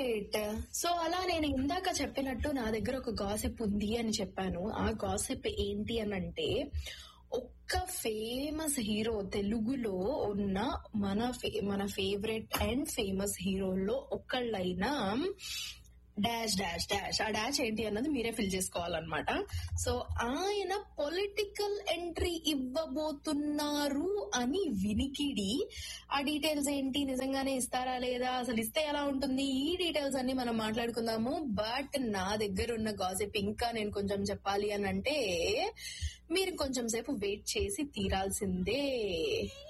great so అలా నేను ఇందాక చెప్పినట్టు నా దగ్గర ఒక గాసిప్ ఉంది అని చెప్పాను ఆ గాసిప్ ఏంటి అని అంటే ఒక్క ఫేమస్ హీరో తెలుగులో ఉన్న మన ఫే- మన ఫేవరెట్ అండ్ ఫేమస్ హీరోల్లో ఒక్కళ్ళైనా డాష్ డాష్ డాష్ ఆ డాష్ ఏంటి అన్నది మీరే ఫిల్ చేసుకోవాలన్నమాట సో ఆయన పొలిటికల్ ఎంట్రీ ఇవ్వబోతున్నారు అని వినికిడి ఆ డీటెయిల్స్ ఏంటి నిజంగానే ఇస్తారా లేదా అసలు ఇస్తే ఎలా ఉంటుంది ఈ డీటెయిల్స్ అన్ని మనం మాట్లాడుకుందాము బట్ నా దగ్గర ఉన్న గాసిప్ ఇంకా నేను కొంచెం చెప్పాలి అని అంటే మీరు కొంచెం సేపు వెయిట్ చేసి తీరాల్సిందే